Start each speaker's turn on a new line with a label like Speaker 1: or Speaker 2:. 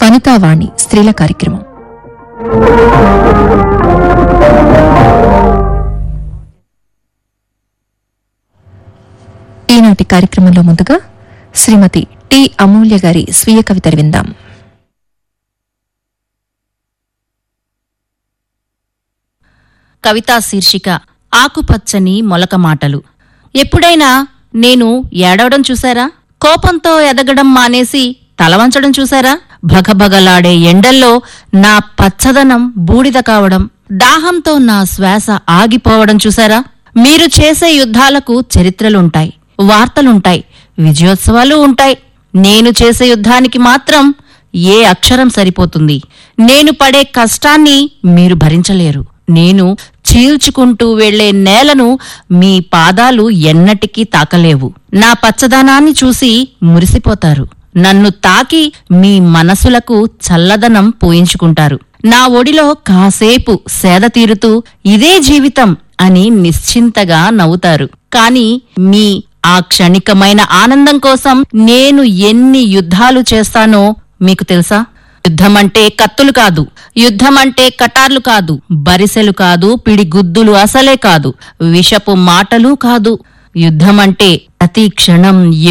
Speaker 1: వనితావాణి స్త్రీల కార్యక్రమం ఈనాటి కార్యక్రమంలో ముందుగా శ్రీమతి టి అమూల్య గారి స్వీయ కవితలు విందాం
Speaker 2: కవితా శీర్షిక ఆకుపచ్చని మొలక మాటలు ఎప్పుడైనా నేను ఏడవడం చూశారా కోపంతో ఎదగడం మానేసి తలవంచడం చూశారా భగభగలాడే ఎండల్లో నా పచ్చదనం బూడిద కావడం దాహంతో నా శ్వాస ఆగిపోవడం చూశారా మీరు చేసే యుద్ధాలకు చరిత్రలుంటాయి వార్తలుంటాయి విజయోత్సవాలు ఉంటాయి నేను చేసే యుద్ధానికి మాత్రం ఏ అక్షరం సరిపోతుంది నేను పడే కష్టాన్ని మీరు భరించలేరు నేను చీల్చుకుంటూ వెళ్లే నేలను మీ పాదాలు ఎన్నటికీ తాకలేవు నా పచ్చదనాన్ని చూసి మురిసిపోతారు నన్ను తాకి మీ మనసులకు చల్లదనం పూయించుకుంటారు నా ఒడిలో కాసేపు సేద తీరుతూ ఇదే జీవితం అని నిశ్చింతగా నవ్వుతారు కాని మీ ఆ క్షణికమైన ఆనందం కోసం నేను ఎన్ని యుద్ధాలు చేస్తానో మీకు తెలుసా యుద్ధమంటే కత్తులు కాదు యుద్ధమంటే కటార్లు కాదు బరిసెలు కాదు పిడిగుద్దులు అసలే కాదు విషపు మాటలు కాదు యుద్ధమంటే ప్రతి క్షణం